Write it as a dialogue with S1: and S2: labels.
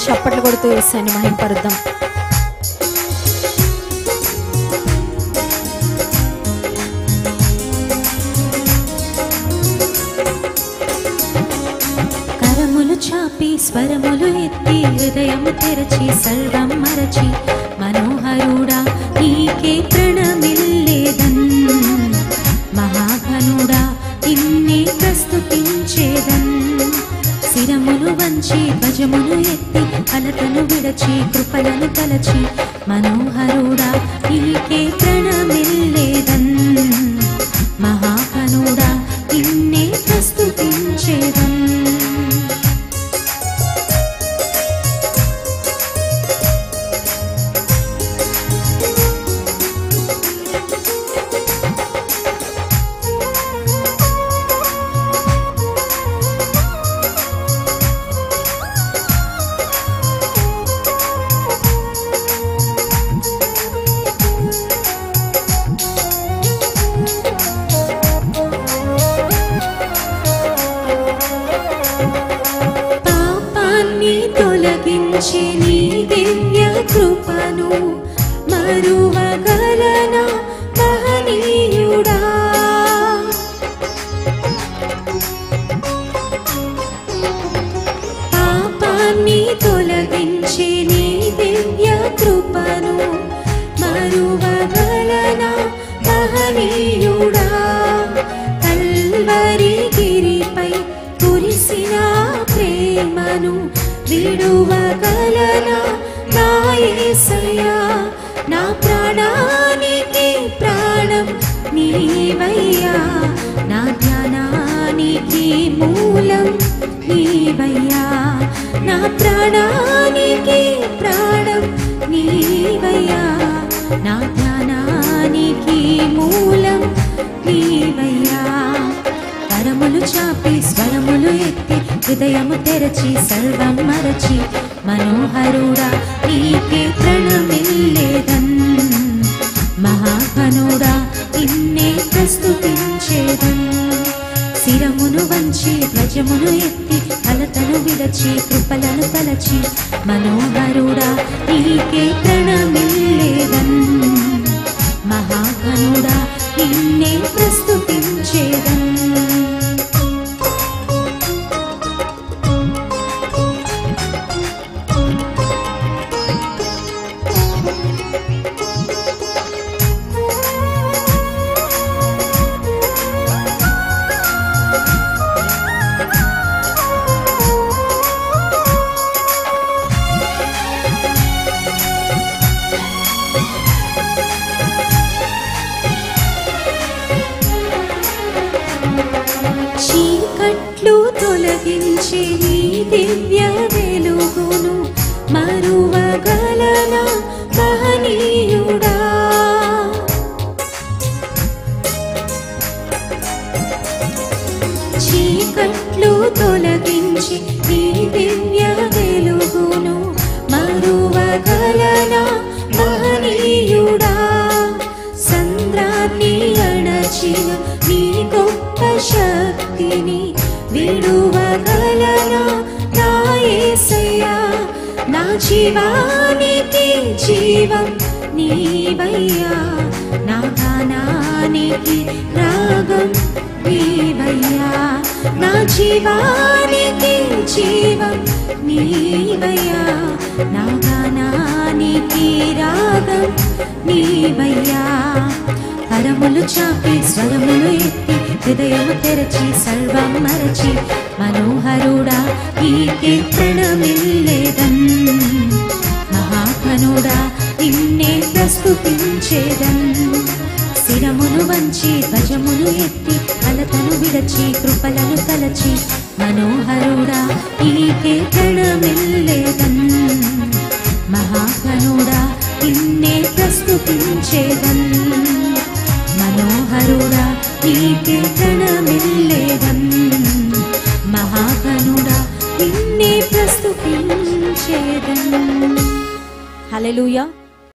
S1: చప్పట్లు కొడుతూ వేసాను మహింపరుద్దాం కరములు చాపి స్వరములు ఎత్తి హృదయము తెరచి సర్వం మరచి మనోహరుడా నీకే ప్రణమిల్లేదన్ మహాఘనుడా ఇన్ని ప్రస్తుతించేదన్ శిరమును వంచి భజమును ఎత్తి అలతను విడచి కృపలను తలచి మనోహరుడా నీకే ప్రణమిల్లేదన్ మహాఘనుడా ఇన్నే ప్రస్తుతించేదన్ పాపాన్ని తొలగించి నీ దివ్య కృపను మరువగలన మహనీయుడా పాపాన్ని తొలగించి నీ దివ్య కృపను మరువగలన మహనీయుడా కల్వరి గిరిపై కురిసిన ప్రేమను విడువగలన నా యేసయ్యా నా ప్రాణానికి ప్రాణం నీవయ్యా నా ధ్యానానికి మూలం నీవయ్యా నా ప్రాణానికి ప్రాణం నీవయ్యా నా ధ్యానానికి మూలం నీవయ్యా కరములు చాపి స్వరములు ఎత్తి హృదయము తెరచి సర్వం మరచి మనోహరుడా నీకే ప్రణమిల్లేదన్ మహాఘనుడా ఇన్నే ప్రస్తుతించేదన్ శిరమును వంచి ధ్వజమును ఎత్తి కలతను విడచి కృపలను తలచి మనోహరుడా నీకే ప్రణమిల్లేదన్ మహాఘనుడా నిన్నే ప్రస్తుతించేదన్ చీకట్లు తొలగించి నీ దివ్య వెలుగును మరువగలన మహనీయుడా చీకట్లు తొలగించి నీ దివ్య వెలుగును మరువగలన మహనీయుడా సంద్రాన్ని అణచిన నీ గొప్ప శక్తిని విడువగలన నా యేసయ్యా నా జీవానికి జీవం నీవయ్యా నా గానానికి రాగం నీవయ్యా నా జీవానికి జీవం నీవయ్యా నా గానానికి రాగం నీవయ్యా కరములు చాపి స్వరములు ఎత్తి హృదయము తెరచి సర్వం మరచి మనోహరుడా ఈ కీర్తనమిల్లేదన్ మహాఘనుడా నిన్నే ప్రస్తుతించేదన్ శిరమును వంచి ధ్వజమును ఎత్తి అలతను విడచి కృపలను తలచి మనోహరుడా నీకే ప్రణమిల్లేదన్ మహాఘనుడా నిన్నే ప్రస్తుతించేదన్ మనోహరుడా నీకే ప్రణమిల్లేదన్ మహాఘనుడా నిన్నే ప్రస్తుతించేదన్ హల్లెలూయా